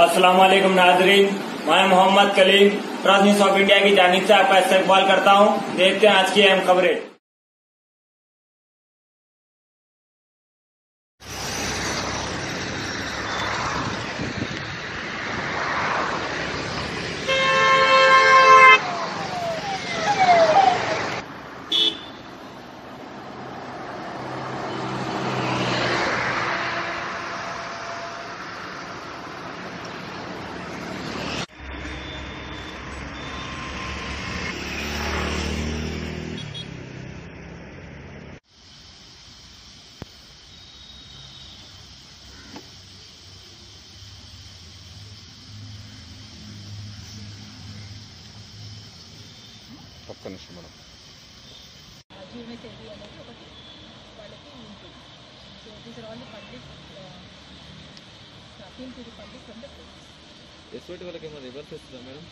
अस्सलाम वालेकुम नाजरीन मैं Mohammed Kaleem press news of India की जानिब से आपका इस्तेकबाल करता हूँ देखते हैं आज की अहम खबरें ఒక్క నిమిషం మేడం జీవనశైలి అనేది ఒకటి వాళ్ళకి ఉంటుంది so these are all the public appeal to the public from the police SOT వాళ్ళకి ఏమైనా రివర్స్ వస్తుందా మేడం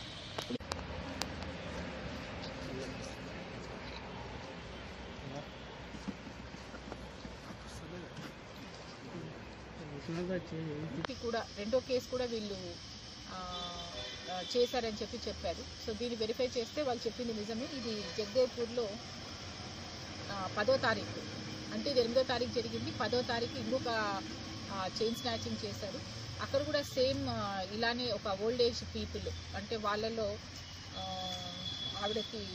ఇది కూడా రెండో కేసు కూడా వీళ్ళు ఆ, ఆ, చేశారని చెప్పి చెప్పారు సో దీన్ని వెరిఫై చేస్తే వాళ్ళు చెప్పింది నిజమే ఇది జగదేవ్పూర్లో ఆ, పదో తారీఖు అంటే ఇది ఎనిమిదో తారీఖు జరిగింది పదో తారీఖు ఇంకొక చైన్ స్నాచింగ్ చేశారు అక్కడ కూడా సేమ్ ఇలానే ఒక ఓల్డ్ ఏజ్ పీపుల్ అంటే వాళ్ళలో ఆ, ఆవిడకి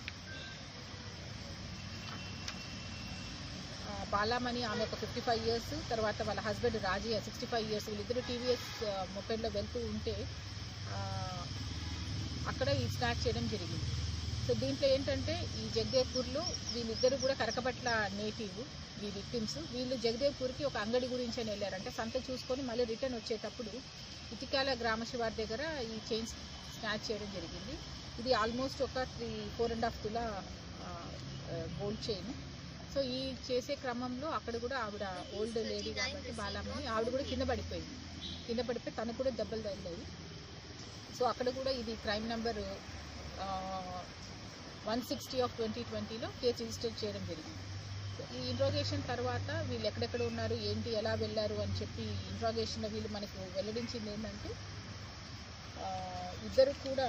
ఆ, బాలామణి ఆమె ఒక ఫిఫ్టీ ఫైవ్ ఇయర్స్ తర్వాత వాళ్ళ husband Rajaiah sixty five years వీళ్ళిద్దరు టీవీఎస్ మొపెడ్లో వెళ్తూ ఉంటే ఆ, అక్కడ ఈ స్నాచ్ చేయడం జరిగింది సో దీంట్లో ఏంటంటే ఈ జగదేవ్పూర్లో వీళ్ళిద్దరు కూడా కరకబట్ల నేటివ్ ఈ విక్టిమ్స్ వీళ్ళు జగదేవ్పూర్కి ఒక అంగడి గురించి అని వెళ్ళారంటే సంత చూసుకొని మళ్ళీ రిటర్న్ వచ్చేటప్పుడు ఇటికాల గ్రామ శివార్ దగ్గర ఈ చైన్ స్నాచ్ చేయడం జరిగింది ఇది ఆల్మోస్ట్ ఒక త్రీ ఫోర్ అండ్ హాఫ్ తులా గోల్డ్ చైన్ సో ఈ చేసే క్రమంలో అక్కడ కూడా ఆవిడ ఓల్డ్ లేడీ కాబట్టి బాలామణి ఆవిడ కూడా కింద పడిపోయింది కింద పడిపోయి తనకు కూడా దెబ్బలు తగిలాయి సో అక్కడ కూడా ఇది crime number one sixty of twenty ట్వంటీలో కేసు రిజిస్టర్ చేయడం జరిగింది సో ఈ ఇంట్రాగేషన్ తర్వాత వీళ్ళు ఎక్కడెక్కడ ఉన్నారు ఏంటి ఎలా వెళ్ళారు అని చెప్పి ఇంట్రాగేషన్లో వీళ్ళు మనకు వెల్లడించింది ఏంటంటే ఆ, ఇద్దరు కూడా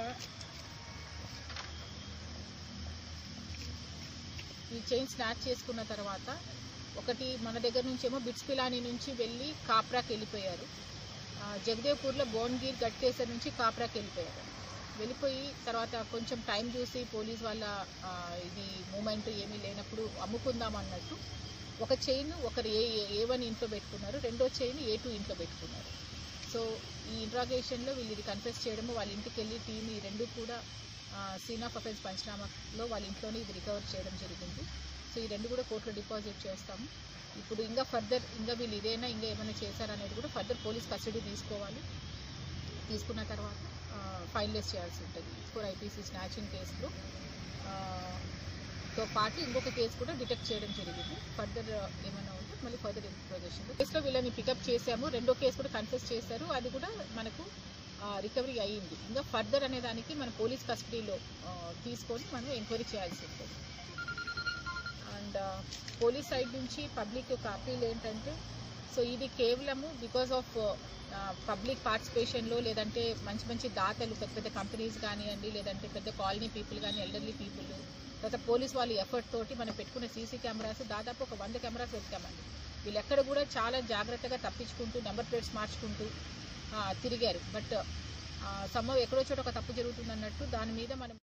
ఈ చైన్ స్నాచ్ చేసుకున్న తర్వాత ఒకటి మన దగ్గర నుంచేమో బిట్స్ పిలాని నుంచి వెళ్ళి కాప్రాకి వెళ్ళిపోయారు ఆ, జగదేవ్పూర్లో భువన్గిర్ గట్కేసర్ నుంచి కాప్రాకి వెళ్ళిపోయారు వెళ్ళిపోయి తర్వాత కొంచెం టైం చూసి పోలీస్ వాళ్ళ ఆ, ఇది మూమెంట్ ఏమీ లేనప్పుడు అమ్ముకుందాం అన్నట్టు ఒక చైన్ ఒకరు ఏ ఏ వన్ ఇంట్లో పెట్టుకున్నారు రెండో చైన్ ఏ టూ ఇంట్లో పెట్టుకున్నారు సో ఈ ఇంట్రాగేషన్లో వీళ్ళు ఇది కన్ఫెస్ చేయడము వాళ్ళ ఇంటికి వెళ్ళి టీమ్ ఈ రెండు కూడా సీన్ ఆఫ్ అఫెన్స్ పంచనామాలో వాళ్ళ ఇంట్లోనే ఇది రికవర్ చేయడం జరిగింది సో ఈ రెండు కూడా కోర్టులో డిపాజిట్ చేస్తాము ఇప్పుడు ఇంకా ఫర్దర్ ఇంకా వీళ్ళు ఇదేనా ఇంకా ఏమైనా చేశారనేది కూడా ఫర్దర్ పోలీస్ కస్టడీ తీసుకోవాలి తీసుకున్న తర్వాత ఫైనలైజ్ చేయాల్సి ఉంటుంది ఫోర్ ఐపీసీ స్నాచింగ్ కేసులో ఆ, తో పాటు ఇంకొక కేసు కూడా డిటెక్ట్ చేయడం జరిగింది ఫర్దర్ ఏమైనా ఉంటే మళ్ళీ ఫర్దర్ ఇంట్రోగేషన్ కేసులో వీళ్ళని పికప్ చేసాము రెండో కేసు కూడా కన్ఫెస్ చేశారు అది కూడా మనకు రికవరీ అయ్యింది ఇంకా ఫర్దర్ అనే దానికి మన పోలీస్ కస్టడీలో ఆ, తీసుకొని మనం ఎంక్వైరీ చేయాల్సి ఉంటుంది అండ్ పోలీస్ సైడ్ నుంచి పబ్లిక్ యొక్క అపీల్ ఏంటంటే సో ఇది కేవలము బికాస్ ఆఫ్ పబ్లిక్ పార్టిసిపేషన్లో లేదంటే మంచి మంచి దాతలు పెద్ద పెద్ద కంపెనీస్ కానివ్వండి లేదంటే పెద్ద కాలనీ పీపుల్ కానీ ఎల్డర్లీ పీపుల్ తర్వాత పోలీస్ వాళ్ళ ఎఫర్ట్ తోటి మనం పెట్టుకున్న సీసీ కెమెరాస్ దాదాపు ఒక వంద కెమెరాస్ పెట్టామండి వీళ్ళు ఎక్కడ కూడా చాలా జాగ్రత్తగా తప్పించుకుంటూ నెంబర్ ప్లేట్స్ మార్చుకుంటూ ఆ, తిరిగారు బట్ సంభవం ఎక్కడో చోట ఒక తప్పు జరుగుతుంది అన్నట్టు దాని మీద మనం